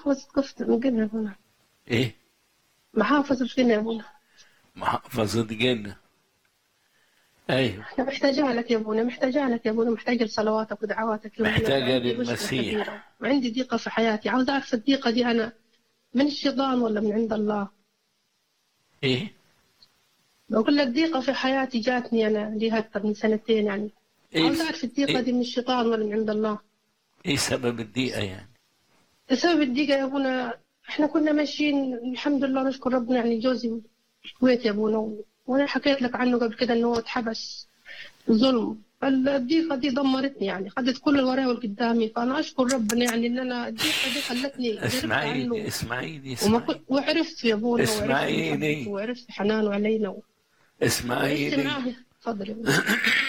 محافظة قفط من قنا يا ابونا ايه محافظة قنا يا ابونا محافظة جنة ايوه أنا محتاجة لك يا ابونا محتاجة لك يا ابونا محتاجة لصلواتك ودعواتك يا ابونا. محتاجة عندي مشكلة للمسيح. كبيرة. وعندي ضيقة في حياتي عاوز أعرف الضيقة دي أنا من الشيطان ولا من عند الله ايه بقول لك ضيقة في حياتي جاتني أنا ليها أكثر من سنتين يعني ايه عاوز أعرف الضيقة إيه؟ دي من الشيطان ولا من عند الله ايه سبب الضيقة يعني بسبب الضيقة يا ابونا احنا كنا ماشيين الحمد لله نشكر ربنا يعني جوزي في الكويت يا ابونا وانا حكيت لك عنه قبل كده انه هو اتحبس ظلم فالضيقة دي دمرتني يعني خدت كل اللي ورايا واللي قدامي فانا اشكر ربنا يعني ان انا الضيقة دي خلتني عرفت اسمعيني عنه اسمعيني وما اسمعيني كنت وعرفت يا ابونا وعرفت اسمعيني. محبته وعرفت حنانه علينا وعشت اسمعيني معاه تفضل يا ابونا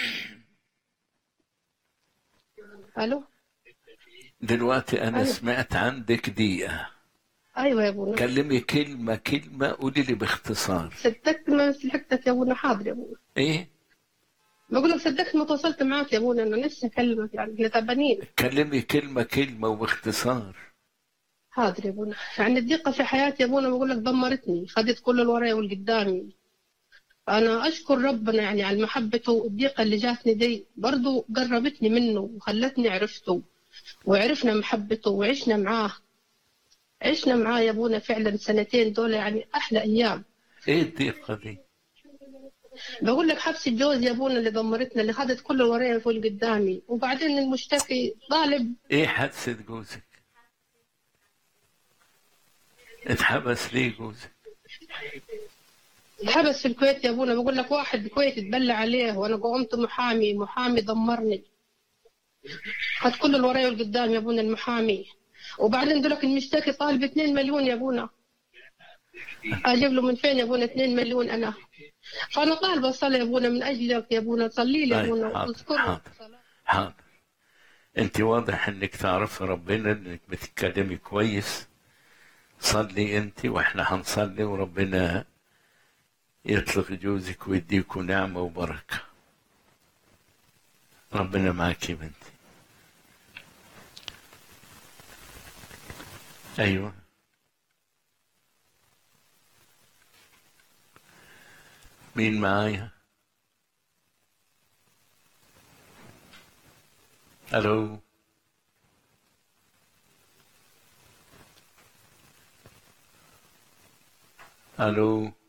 الو دلوقتي انا أيوة. سمعت عندك دقيقة ايوه يا ابونا كلمي كلمة كلمة قولي لي باختصار صدقت ما لحقتك يا ابونا حاضر يا ابونا ايه بقول لك صدقت ما تواصلت معاك يا ابونا انا لسه اكلمك يعني احنا تعبانين كلمي كلمة كلمة وباختصار حاضر يا ابونا يعني الضيقه في حياتي يا ابونا بقول لك دمرتني خدت كل اللي ورايا واللي قدامي انا اشكر ربنا يعني على محبته والضيقه اللي جاتني دي برضو قربتني منه وخلتني عرفته وعرفنا محبته وعشنا معاه عشنا معاه يا ابونا فعلا سنتين دول يعني احلى ايام ايه الضيقة دي بقول لك حبس الجوز يا ابونا اللي دمرتنا اللي خدت كل اللي ورايا واللي قدامي وبعدين المشتكي طالب ايه حادثة جوزك اتحبس ليه جوزك حبس في الكويت يا ابونا بقول لك واحد كويتي اتبلى عليه وانا قمت محامي محامي دمرني خد كل اللي ورايا واللي قدامي يا ابونا المحامي وبعدين دولك المشتكي طالب 2 مليون يا ابونا اجيب له من فين يا ابونا 2 مليون انا فانا طالبه الصلاه يا ابونا من اجلك يا ابونا صلي لي يا طيب، ابونا حاضر، واذكره حاضر. حاضر انت واضح انك تعرف ربنا انك بتتكلمي كويس صلي انت واحنا هنصلي وربنا يطلق جوزك ويديكوا نعمة وبركة ربنا معاك يا بنتي ايوه مين معايا الو الو